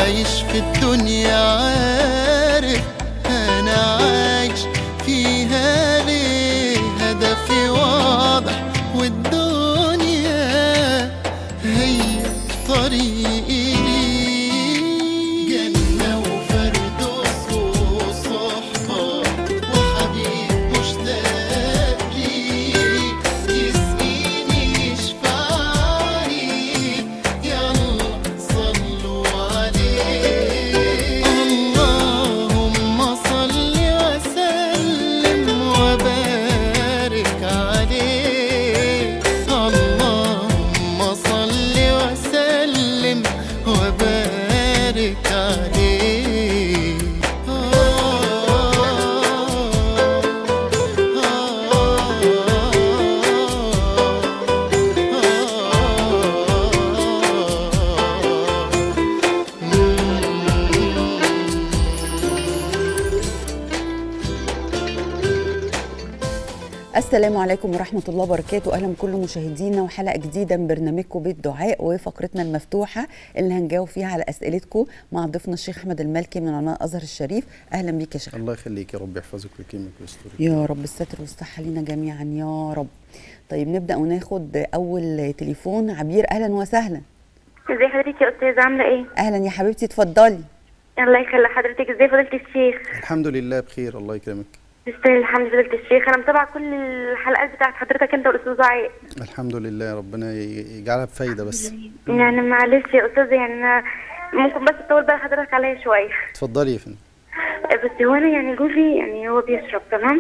عايش في الدنيا عارف انا عايش فيها ليه هدفي واضح والدنيا هي طريقي ليه جنة وفردوس وصحبة وحبيب مشتاق ليه يسقيني يشفعني يلا صلوا عليه اللهم صل وسلم وبارك عليه اللهم صل وسلم وبارك عليه السلام عليكم ورحمة الله وبركاته أهلا بكل مشاهدينا وحلقة جديدة من برنامجكم بيت دعاء وفقرتنا المفتوحة اللي هنجاوب فيها على أسئلتكم مع ضيفنا الشيخ أحمد المالكي من علماء الأزهر الشريف أهلا بيك يا شيخ الله يخليك يا رب يحفظك ويكرمك ويسترك يا رب الستر والصحة لينا جميعا يا رب طيب نبدأ وناخد أول تليفون عبير أهلا وسهلا ازي حضرتك يا استاذه عامله ايه أهلا يا حبيبتي اتفضلي الله يخلي حضرتك ازاي فضيله الشيخ الحمد لله بخير الله يكرمك تستاهل الحمد فضيله الشيخ انا متابعه كل الحلقات بتاعت حضرتك انت والاستاذ عاء الحمد لله ربنا ي- يجعلها بفايده بس يعني معلش يا استاذه يعني انا ممكن بس تطول بال حضرتك عليا شويه اتفضلي يا فندم بس هو انا يعني جوزي يعني هو بيشرب تمام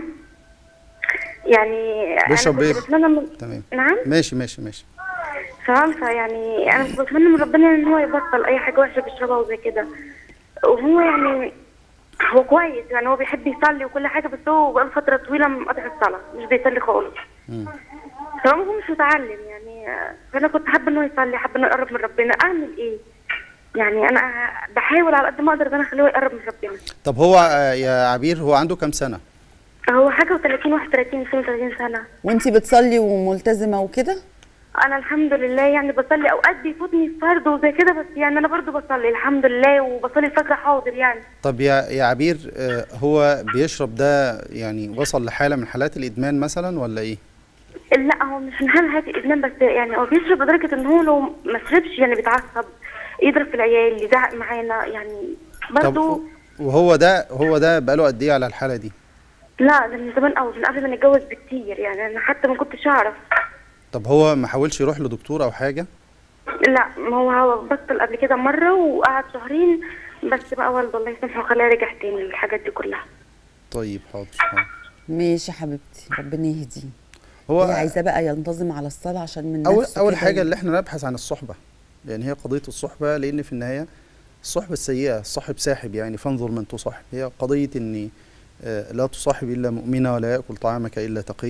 يعني بيشرب انا ايه؟ كنت بتمنى من... تمام نعم ماشي ماشي ماشي تمام فيعني انا كنت بتمنى من ربنا ان هو يبطل اي حاجه وحشه بيشربها وزي كده وهو يعني هو كويس يعني هو بيحب يصلي وكل حاجه بس هو بقاله فتره طويله مقاطع الصلاه مش بيصلي خالص مم. تمام هو مش متعلم يعني آه، فانا كنت حابه ان هو يصلي حابه انه يقرب من ربنا اعمل ايه يعني انا بحاول على قد ما اقدر ان انا اخليه يقرب من ربنا طب هو آه، يا عبير هو عنده كام سنه هو حاجه و30 31 32 سنه وانتي بتصلي وملتزمة وكده انا الحمد لله يعني بصلي اوقات بيفوتني الفرد وزي كده بس يعني انا برضو بصلي الحمد لله وبصلي الفجر حاضر يعني طب يا يا عبير آه، هو بيشرب ده يعني وصل لحاله من حالات الادمان مثلا ولا ايه لا هو مش من حال هذه الادمان بس يعني هو بيشرب لدرجه ان هو لو ما شربش يعني بيتعصب يضرب في العيال يزعق معانا يعني برضو طب وهو ده هو ده بقاله قد ايه على الحاله دي لا ده من زمان قوي من قبل ما نتجوز بكتير يعني انا حتى ما كنتش اعرف طب هو ما حاولش يروح لدكتور او حاجه لا ما هو هو بطل قبل كده مره وقعد شهرين بس بقى والده الله يسامحه وخلاه رجع تاني للحاجات دي كلها طيب حاضر حاضر. ماشي يا حبيبتي ربنا يهديه هو هي عايزاه بقى ينتظم على الصلاة عشان من اول نفسه اول كده حاجه ي- اللي احنا نبحث عن الصحبه يعني هي قضيه الصحبه لان في النهايه الصحبه السيئه الصاحب ساحب يعني فانظر من تصاحب هي قضيه ان آه، لا تصاحب الا مؤمنه ولا ياكل طعامك الا تقي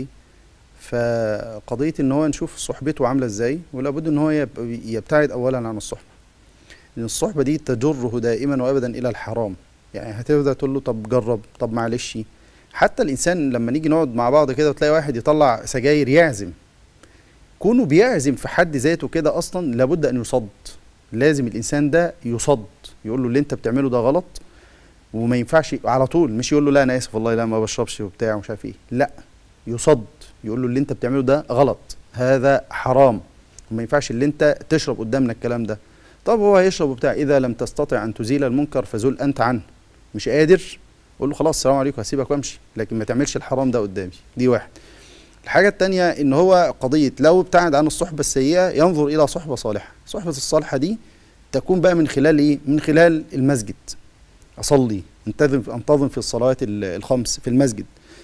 فقضيه ان هو نشوف صحبته عامله ازاي ولابد ان هو يب- يبتعد اولا عن الصحبه لان الصحبه دي تجره دائما وابدا الى الحرام يعني هتبدا تقول له طب جرب طب معلش حتى الانسان لما نيجي نقعد مع بعض كده وتلاقي واحد يطلع سجاير يعزم كونه بيعزم في حد ذاته كده اصلا لابد ان يصد لازم الانسان ده يصد يقول له اللي انت بتعمله ده غلط وما ينفعش على طول مش يقول له لا انا اسف والله لا ما بشربش وبتاع ومش عارف ايه لا يصد يقول له اللي انت بتعمله ده غلط هذا حرام وما ينفعش اللي انت تشرب قدامنا الكلام ده طب هو هيشرب وبتاع اذا لم تستطع ان تزيل المنكر فزل انت عنه مش قادر قول له خلاص السلام عليكم هسيبك وامشي لكن ما تعملش الحرام ده قدامي دي واحد الحاجة التانية ان هو قضية لو ابتعد عن الصحبة السيئة ينظر الى صحبة صالحة صحبة الصالحة دي تكون بقى من خلال ايه من خلال المسجد اصلي انتظم انتظم في الصلوات ال- الخمس في المسجد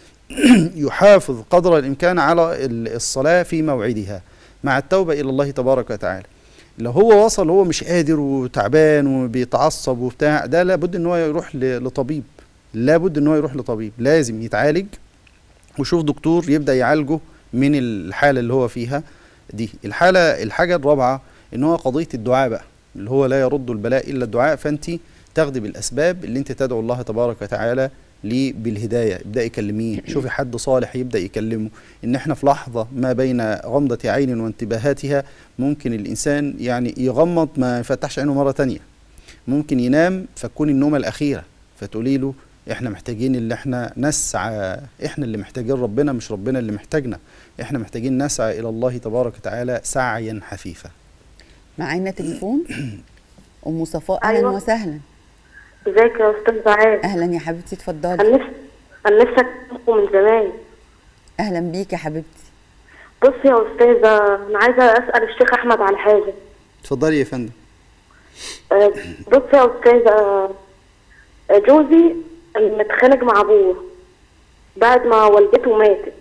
يحافظ قدر الامكان على ال- الصلاة في موعدها مع التوبة الى الله تبارك وتعالى لو هو وصل هو مش قادر وتعبان وبيتعصب وبتاع ده لابد ان هو يروح ل- لطبيب لابد ان هو يروح لطبيب لازم يتعالج ويشوف دكتور يبدا يعالجه من الحاله اللي هو فيها دي الحاله الحاجه الرابعه ان هو قضيه الدعاء بقى اللي هو لا يرد البلاء الا الدعاء فانت تاخدي بالاسباب اللي انت تدعو الله تبارك وتعالى ليه بالهدايه ابداي كلميه شوفي حد صالح يبدا يكلمه ان احنا في لحظه ما بين غمضه عين وانتباهاتها ممكن الانسان يعني يغمض ما يفتحش عينه مره تانية ممكن ينام فتكون النومه الاخيره فتقولي له احنا محتاجين اللي احنا نسعى احنا اللي محتاجين ربنا مش ربنا اللي محتاجنا احنا محتاجين نسعى الى الله تبارك وتعالى سعيا حثيثا معانا تليفون ام صفاء اهلا أيوة. وسهلا ازيك يا استاذ عاد اهلا يا حبيبتي اتفضلي انا نفسي انا نفسي اكلمكم من زمان اهلا بيك يا حبيبتي بصي يا استاذه انا عايزه اسال الشيخ احمد على حاجه اتفضلي يا فندم آه، بصي يا استاذه آه، جوزي متخانق مع ابوه بعد ما والدته ماتت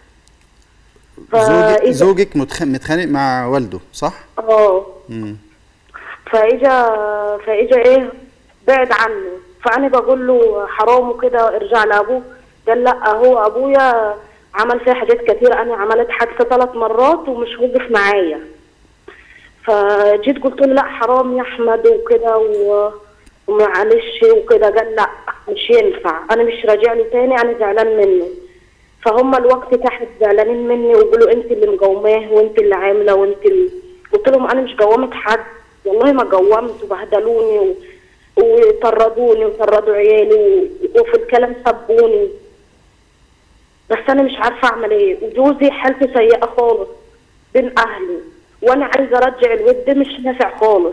زوجك, فإذا- زوجك متخ- متخانق مع والده صح اه مم. فاجا فاجا ايه بعد عنه فانا بقول له حرام وكده ارجع لابوه قال لا هو ابويا عمل فيها حاجات كتير انا عملت حادثه ثلاث مرات ومش وقف معايا فجيت قلت له لا حرام يا احمد وكده و... ومعلش وكده قال لا مش ينفع انا مش راجع له تاني انا زعلان منه فهم الوقت تحت زعلانين مني ويقولوا انت اللي مقوماه وانت اللي عامله وانت اللي قلت لهم انا مش قومت حد والله ما قومت وبهدلوني و... وطردوني وطردوا عيالي و... وفي الكلام سبوني بس انا مش عارفه اعمل ايه وجوزي حالته سيئه خالص بين اهلي وانا عايزه ارجع الود مش نافع خالص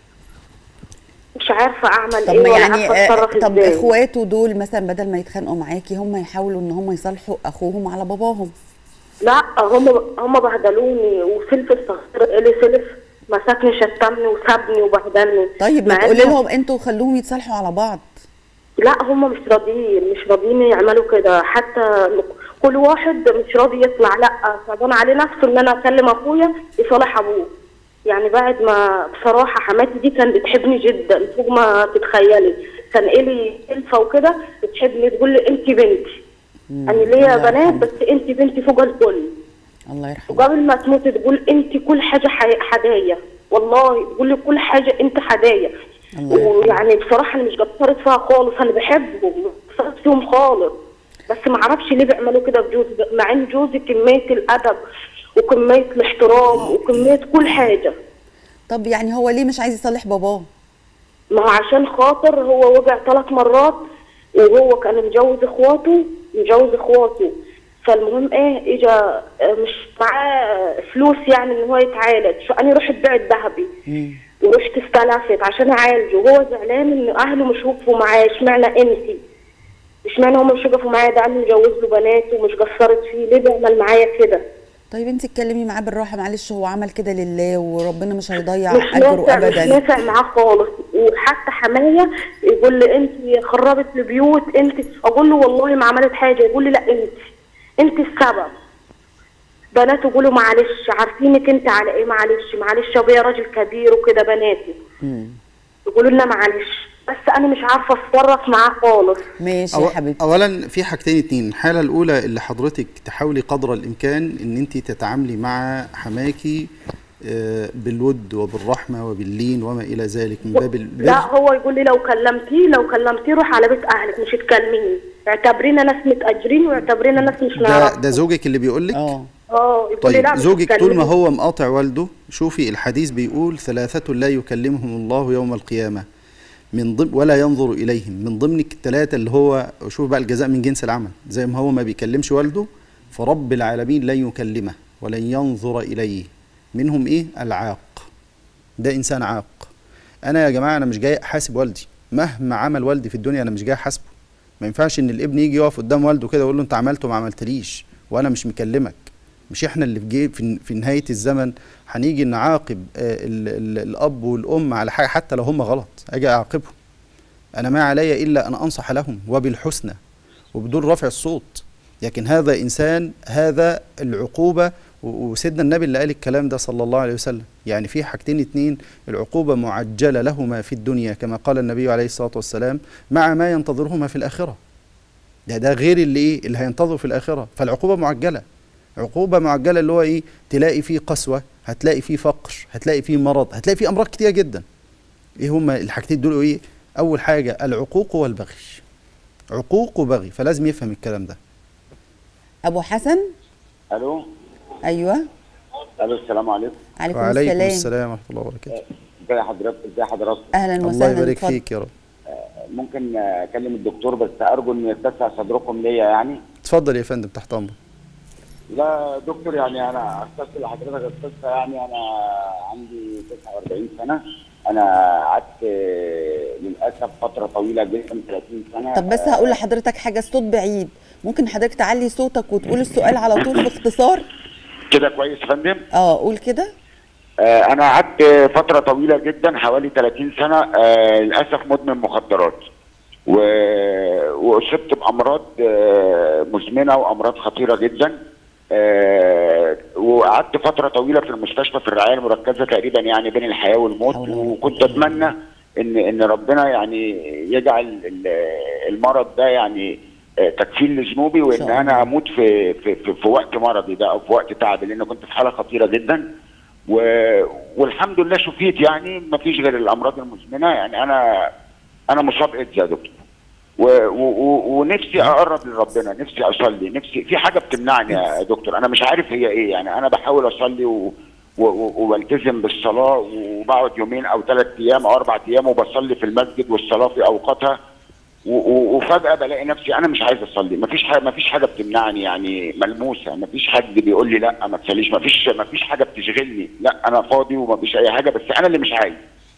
مش عارفه اعمل طب ايه ما ولا يعني عارفه آه، اتصرف طب ازاي اخواته دول مثلا بدل ما يتخانقوا معاكي هم يحاولوا ان هم يصالحوا اخوهم على باباهم لا هم هم بهدلوني وسلف الصغير اللي سلف مسكني شتمني وسابني وبهدلني طيب ما مع تقولي إنه- لهم انتوا خلوهم يتصالحوا على بعض لا هم مش راضيين مش راضيين يعملوا كده حتى كل واحد مش راضي يطلع لا صعبان عليه نفسه ان انا اكلم اخويا يصالح ابوه يعني بعد ما بصراحه حماتي دي كانت بتحبني جدا فوق ما تتخيلي كان الي الفه وكده بتحبني تقول لي انت بنتي انا ليا الله بنات يرحمه. بس انت بنتي فوق الكل الله يرحمه وقبل ما تموت تقول انت كل حاجه حي- هدايا والله تقول لي كل حاجه انت هدايا الله يرحمه. ويعني بصراحه انا مش قصرت فيها خالص انا بحبهم قصرت فيهم خالص بس ما اعرفش ليه بيعملوا كده في جوزي مع ان جوزي كميه الادب وكميه الاحترام وكميه كل حاجه طب يعني هو ليه مش عايز يصالح باباه ما هو عشان خاطر هو وقع ثلاث مرات وهو كان مجوز اخواته مجوز اخواته فالمهم ايه اجا آه، مش معاه فلوس يعني ان هو يتعالج فانا رحت بعت ذهبي ورحت استلفت عشان اعالجه وهو زعلان ان اهله مش وقفوا معاه اشمعنى انتي اشمعنى هم مش وقفوا معايا ده انا مجوز له بنات ومش قصرت فيه ليه بيعمل معايا كده طيب انت اتكلمي معاه بالراحه معلش هو عمل كده لله وربنا مش هيضيع مش اجره نافع مش ابدا نافع معاه خالص وحتى حماية يقول لي انت خربت البيوت انت اقول له والله ما عملت حاجه يقول لي لا انت انت السبب بناته يقولوا معلش عارفينك انت على ايه معلش معلش ابويا راجل كبير وكده بناتي يقولوا لنا معلش بس انا مش عارفه اتصرف معاه خالص ماشي أو يا حبيبتي اولا في حاجتين اتنين الحاله الاولى اللي حضرتك تحاولي قدر الامكان ان انت تتعاملي مع حماكي آه، بالود وبالرحمه وباللين وما الى ذلك من باب البر لا هو يقول لي لو كلمتيه لو كلمتيه روح على بيت اهلك مش تكلميني اعتبرينا ناس متاجرين واعتبرينا ناس مش ده نعرف ده زوجك اللي بيقول لك اه اه يقول لي طيب لا مش زوجك طول ما تكلميني. هو مقاطع والده شوفي الحديث بيقول ثلاثة لا يكلمهم الله يوم القيامة من ضمن ولا ينظر إليهم من ضمن الثلاثة اللي هو شوف بقى الجزاء من جنس العمل زي ما هو ما بيكلمش والده فرب العالمين لن يكلمه ولن ينظر إليه منهم إيه العاق ده إنسان عاق أنا يا جماعة أنا مش جاي أحاسب والدي مهما عمل والدي في الدنيا أنا مش جاي أحاسبه ما ينفعش إن الابن يجي يقف قدام والده كده ويقول له أنت عملت وما عملتليش وأنا مش مكلمك مش احنا اللي في جي- في في نهايه الزمن هنيجي نعاقب آه، ال- ال- الاب والام على حاجه حتى لو هم غلط اجي اعاقبهم انا ما علي الا ان انصح لهم وبالحسنى وبدون رفع الصوت لكن هذا انسان هذا العقوبه و- وسيدنا النبي اللي قال الكلام ده صلى الله عليه وسلم يعني في حاجتين اتنين العقوبه معجله لهما في الدنيا كما قال النبي عليه الصلاه والسلام مع ما ينتظرهما في الاخره ده ده غير اللي ايه اللي هينتظر في الاخره فالعقوبه معجله عقوبه معجله اللي هو ايه تلاقي فيه قسوه هتلاقي فيه فقر هتلاقي فيه مرض هتلاقي فيه امراض كتير جدا ايه هما الحاجتين دول ايه اول حاجه العقوق والبغي عقوق وبغي فلازم يفهم الكلام ده ابو حسن الو ايوه الو السلام عليكم عليكم وعليكم السلام السلام ورحمه الله وبركاته ازي حضرتك ازي حضرتك اهلا الله وسهلا يبارك اتفضل. فيك يا رب ممكن آه، اكلم الدكتور بس ارجو ان يتسع صدركم ليا يعني اتفضل يا فندم تحت امرك لا دكتور يعني انا استاذ لحضرتك القصه يعني انا عندي 49 سنه انا قعدت آه، للاسف فتره طويله جدا 30 سنه طب بس هقول لحضرتك حاجه الصوت بعيد ممكن حضرتك تعلي صوتك وتقول السؤال على طول في اختصار كده كويس يا فندم اه قول كده آه، انا قعدت فتره طويله جدا حوالي 30 سنه آه، للاسف مدمن مخدرات و... واصبت بامراض آه، مزمنه وامراض خطيره جدا آه، وقعدت فتره طويله في المستشفى في الرعايه المركزه تقريبا يعني بين الحياه والموت حول ولا وكنت قوة إلا اتمنى ان ان ربنا يعني يجعل ال- المرض ده يعني آه، تكفير لذنوبي شاء وان الله. انا اموت في في في, في وقت مرضي ده او في وقت تعبي لان كنت في حاله خطيره جدا و... والحمد لله شفيت يعني ما فيش غير الامراض المزمنه يعني انا انا مصاب ايدز يا دكتور و... و... و... ونفسي اقرب لربنا نفسي اصلي نفسي في حاجه بتمنعني يا دكتور انا مش عارف هي ايه يعني انا بحاول اصلي و... و... و... وبلتزم بالصلاه وبقعد يومين او ثلاث ايام او اربع ايام وبصلي في المسجد والصلاه في اوقاتها و- و- وفجأة بلاقي نفسي أنا مش عايز أصلي، مفيش حاجة مفيش حاجة بتمنعني يعني ملموسة، مفيش حد بيقول لي لا ما تصليش، مفيش مفيش حاجة بتشغلني، لا أنا فاضي ومفيش أي حاجة بس أنا اللي مش عايز.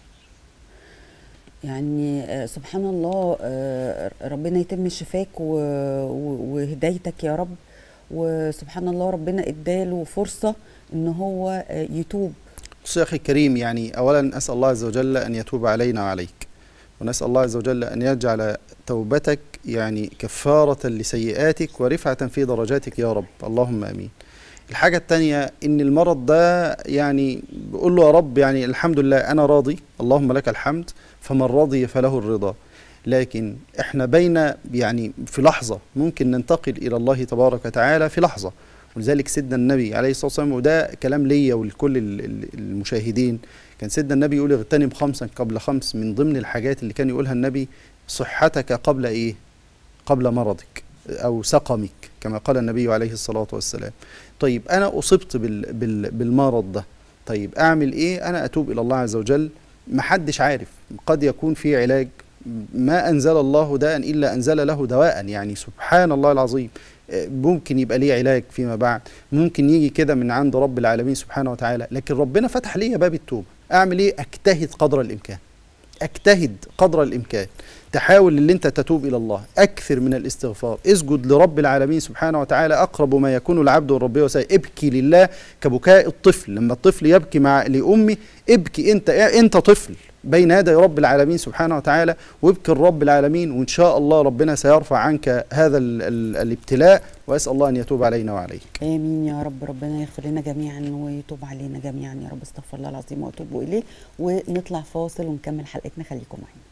يعني آه، سبحان الله آه، ربنا يتم شفاك و- و- وهدايتك يا رب وسبحان الله ربنا اداله فرصة ان هو آه، يتوب بص يا اخي الكريم يعني اولا اسال الله عز وجل ان يتوب علينا وعليك ونسال الله عز وجل ان يجعل توبتك يعني كفاره لسيئاتك ورفعه في درجاتك يا رب اللهم امين الحاجة التانية إن المرض ده يعني بقول له يا رب يعني الحمد لله أنا راضي اللهم لك الحمد فمن رضي فله الرضا لكن إحنا بين يعني في لحظة ممكن ننتقل إلى الله تبارك وتعالى في لحظة ولذلك سيدنا النبي عليه الصلاة والسلام وده كلام ليا ولكل ال- ال- المشاهدين كان سيدنا النبي يقول اغتنم خمسا قبل خمس من ضمن الحاجات اللي كان يقولها النبي صحتك قبل إيه قبل مرضك أو سقمك كما قال النبي عليه الصلاة والسلام طيب أنا أصبت بال بال بالمرض ده طيب أعمل إيه أنا أتوب إلى الله عز وجل محدش عارف قد يكون في علاج ما أنزل الله داء إلا أنزل له دواء يعني سبحان الله العظيم آه، ممكن يبقى ليه علاج فيما بعد ممكن يجي كده من عند رب العالمين سبحانه وتعالى لكن ربنا فتح لي باب التوبة أعمل إيه أجتهد قدر الإمكان اجتهد قدر الامكان تحاول اللي انت تتوب الى الله اكثر من الاستغفار اسجد لرب العالمين سبحانه وتعالى اقرب ما يكون العبد والرب وسائل ابكي لله كبكاء الطفل لما الطفل يبكي مع لامه ابكي انت انت طفل بين يدي رب العالمين سبحانه وتعالى وابكي لرب العالمين وان شاء الله ربنا سيرفع عنك هذا ال ال الابتلاء واسال الله ان يتوب علينا وعليك امين يا رب ربنا يغفر لنا جميعا ويتوب علينا جميعا يا رب استغفر الله العظيم واتوب اليه ونطلع فاصل ونكمل حلقتنا خليكم معانا